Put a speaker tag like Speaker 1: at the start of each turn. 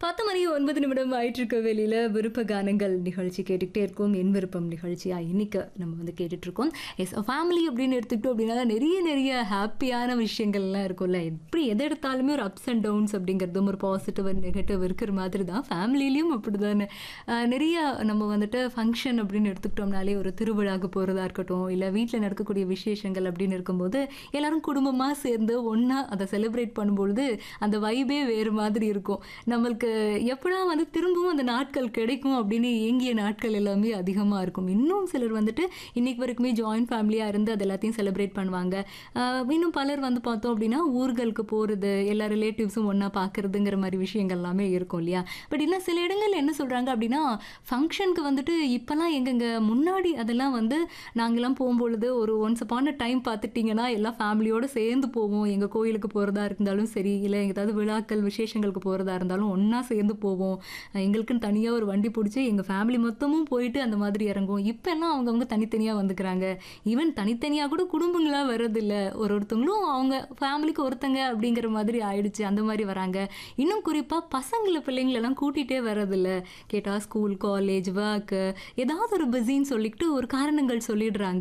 Speaker 1: பத்து மணி ஒன்பது நிமிடம் ஆயிட்டு இருக்க வெளியில விருப்ப கானங்கள் நிகழ்ச்சி கேட்டுக்கிட்டே இருக்கோம் என் விருப்பம் நிகழ்ச்சியா இன்னைக்கு நம்ம வந்து கேட்டுட்டு இருக்கோம் எஸ் ஃபேமிலி அப்படின்னு எடுத்துக்கிட்டோம் அப்படின்னா நிறைய நிறைய ஹாப்பியான விஷயங்கள்லாம் இருக்கும்ல எப்படி எதை எடுத்தாலுமே ஒரு அப்ஸ் அண்ட் டவுன்ஸ் அப்படிங்கிறதும் ஒரு பாசிட்டிவ் அண்ட் நெகட்டிவ் இருக்கிற மாதிரி தான் ஃபேமிலிலையும் அப்படி தானே நிறைய நம்ம வந்துட்டு ஃபங்க்ஷன் அப்படின்னு எடுத்துக்கிட்டோம்னாலே ஒரு திருவிழாக்கு போகிறதா இருக்கட்டும் இல்லை வீட்டில் நடக்கக்கூடிய விசேஷங்கள் அப்படின்னு இருக்கும்போது எல்லாரும் குடும்பமாக சேர்ந்து ஒன்றா அதை செலிப்ரேட் பண்ணும்பொழுது அந்த வைபே வேறு மாதிரி இருக்கும் நம்மளுக்கு எப்படா வந்து திரும்பவும் அந்த நாட்கள் கிடைக்கும் அப்படின்னு ஏங்கிய நாட்கள் எல்லாமே அதிகமாக இருக்கும் இன்னும் சிலர் வந்துட்டு இன்னைக்கு வரைக்குமே ஜாயின்ட் ஃபேமிலியாக இருந்து அது எல்லாத்தையும் செலிப்ரேட் பண்ணுவாங்க ஆஹ் இன்னும் பலர் வந்து பார்த்தோம் அப்படின்னா ஊர்களுக்கு போகிறது எல்லா ரிலேட்டிவ்ஸும் ஒன்றா பார்க்குறதுங்கிற மாதிரி விஷயங்கள் எல்லாமே இருக்கும் இல்லையா பட் இல்லை சில இடங்கள்ல என்ன சொல்கிறாங்க அப்படின்னா ஃபங்க்ஷனுக்கு வந்துட்டு இப்போல்லாம் எங்கெங்க முன்னாடி அதெல்லாம் வந்து நாங்கெல்லாம் போகும்பொழுது ஒரு ஒன்ஸ் அப்பான டைம் பார்த்துட்டிங்கன்னா எல்லாம் ஃபேமிலியோடு சேர்ந்து போவோம் எங்கள் கோயிலுக்கு போகிறதா இருந்தாலும் சரி இல்லை ஏதாவது விழாக்கள் விசேஷங்களுக்கு போகிறதா இருந்தாலும் ஒன்றா சேர்ந்து போவோம் எங்களுக்குன்னு தனியாக ஒரு வண்டி பிடிச்சி எங்கள் ஃபேமிலி மொத்தமும் போயிட்டு அந்த மாதிரி இறங்குவோம் இப்போ எல்லாம் அவங்கவுங்க தனித்தனியாக வந்துக்கிறாங்க ஈவன் தனித்தனியாக கூட குடும்பங்களாக வர்றதில்ல ஒரு ஒருத்தவங்களும் அவங்க ஃபேமிலிக்கு ஒருத்தங்க அப்படிங்கிற மாதிரி ஆயிடுச்சு அந்த மாதிரி வராங்க இன்னும் குறிப்பாக பசங்களை பிள்ளைங்களெல்லாம் கூட்டிகிட்டே வர்றதில்ல கேட்டால் ஸ்கூல் காலேஜ் ஒர்க்கு ஏதாவது ஒரு பிஸின்னு சொல்லிக்கிட்டு ஒரு காரணங்கள் சொல்லிடுறாங்க